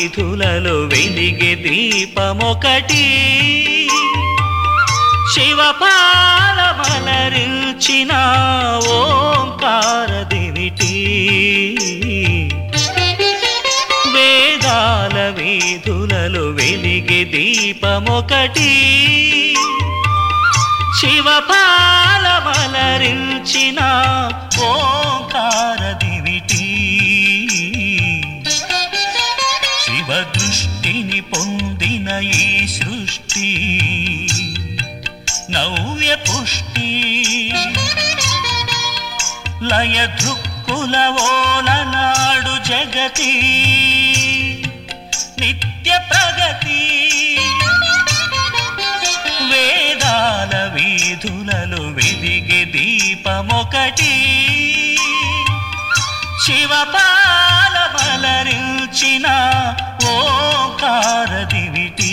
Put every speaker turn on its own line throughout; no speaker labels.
వీధులలో వెలిగే దీపమొకటి శివపాలమలరించిన ఓంకార దివిటి వేదాల వీధులలో వెలిగే దీపమొకటి శివపాలమలరించిన ఓంకార దివిటి శివ దృష్టిని పొందిన ఈ సృష్టి నవ్య పుష్టి లయ దృక్కుల ఓలనాడు జగతి నిత్య ప్రగతి వేదాల వీధులలో వెలిగే దీపమొకటి శివపాలమలరించిన ఓంకార దివిటి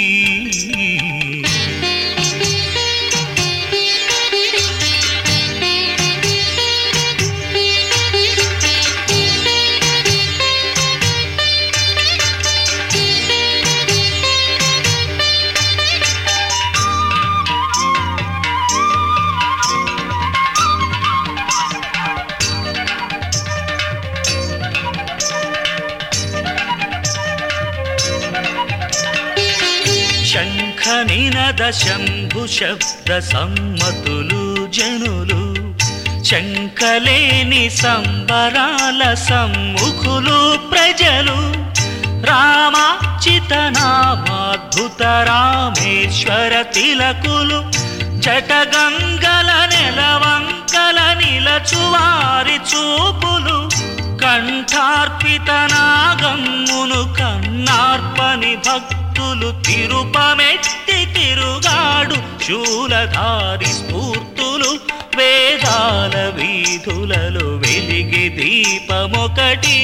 శంఖ నినద శంభు శబ్ద సమ్మతులు జనులు శంఖలేని సంబరాల సమ్ముఖులు ప్రజలు రామాచిత నామాద్భుత రామేశ్వర తిలకులు జటగంగల నెలవంకల నిలచువారి చూపులు కంఠార్పిత నాగమ్మును కన్నార్పని భక్తులు తిరుపమెత్తి తిరుగాడు శూలధారి స్ఫూర్తులు వేదాల వీధులలో వెలిగి దీపమొకటి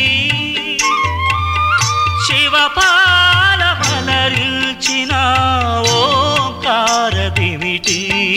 శివపాలమలరిల్చిన ఓంకార దివిటి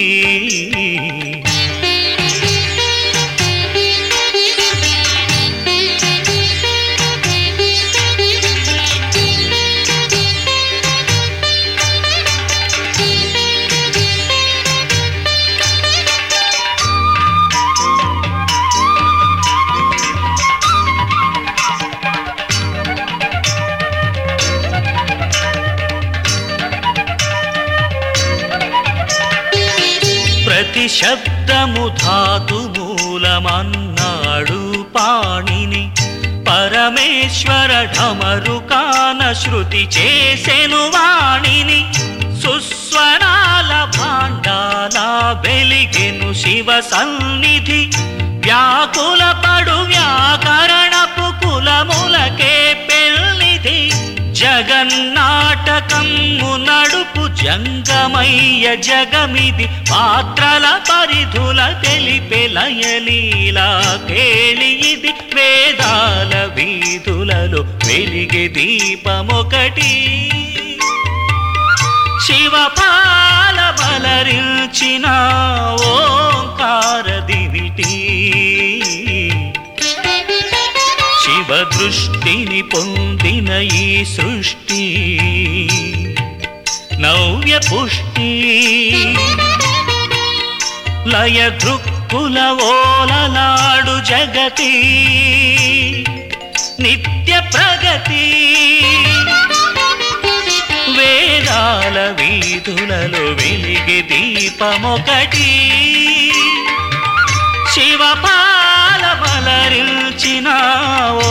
ప్రతి శబ్దము ధాతు మూలమన్నాడు పాణిని పరమేశ్వర ఢమరుకాన శృతి చేసెను వాణిని సుస్వరాల భాండాల వెలిగెను శివ సన్నిధి వ్యాకుల పడు వ్యాకరణపు కులములకే పెళ్ళిది జగన్నాటకము నడుపు జంగమయ్య జగమిది పాత్రల పరిధుల తెలిపే లయలీలా కేళి ఇది వేదాల వీధులలో వెలిగే దీపమొకటి శివపాల బలరించిన ఓంకార దివిటి శివ దృష్టిని పొందిన ఈ సృష్టి నవ్య పుష్టి లయ దృక్కుల ఓలనాడు జగతి నిత్య ప్రగతి వేదాల వీధులలో వెలిగి దీపమొకటి శివపాల బలరించిన